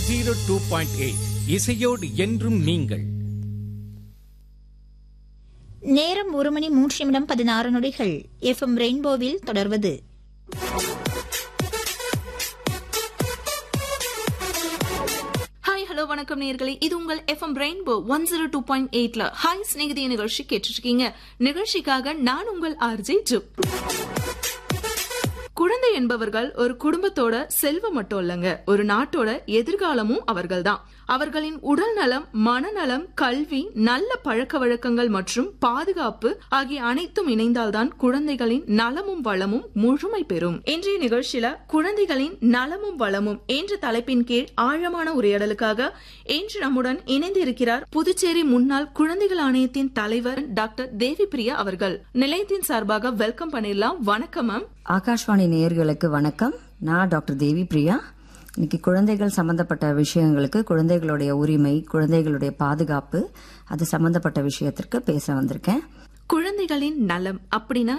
zero two point eight இசையோடு என்றும் நீங்கள் நேரம் ஒரு மணி மூன்று நிமிடம் பதினாறு நொடிகள் எஃப்எம் ரெயின்போவில் தொடர்வது ஹாய் ஹலோ வணக்கம் நேர்களே இது உங்கள் FM Rainbow one zero two point எயிட்ல ஹாய் ஸ்நேகிதிய நிகழ்ச்சி கேட்டுட்டு இருக்கீங்க நிகழ்ச்சிக்காக நான் உங்கள் ஆர்ஜே ஜுப் குழந்தை என்பவர்கள் ஒரு குடும்பத்தோட செல்வம் மட்டும் இல்லைங்க ஒரு நாட்டோட எதிர்காலமும் அவர்கள்தான் அவர்களின் உடல் நலம் மனநலம் கல்வி நல்ல பழக்க வழக்கங்கள் மற்றும் பாதுகாப்பு ஆகிய அனைத்தும் இணைந்தால்தான் குழந்தைகளின் நலமும் வளமும் முழுமை பெறும் இன்றைய நிகழ்ச்சியில குழந்தைகளின் நலமும் வளமும் என்ற தலைப்பின் கீழ் ஆழமான உரையாடலுக்காக இன்று நம்முடன் இணைந்து இருக்கிறார் புதுச்சேரி முன்னாள் குழந்தைகள் ஆணையத்தின் தலைவர் டாக்டர் தேவி பிரியா அவர்கள் நிலையத்தின் சார்பாக வெல்கம் பண்ணிடலாம் வணக்கம் மேம் ஆகாஷ்வாணி நேயர்களுக்கு வணக்கம் நான் டாக்டர் தேவி பிரியா இன்னைக்கு குழந்தைகள் சம்பந்தப்பட்ட விஷயங்களுக்கு குழந்தைகளுடைய உரிமை குழந்தைகளுடைய பாதுகாப்பு அது சம்பந்தப்பட்ட விஷயத்திற்கு பேச வந்திருக்கேன் குழந்தைகளின் நலம் அப்படின்னா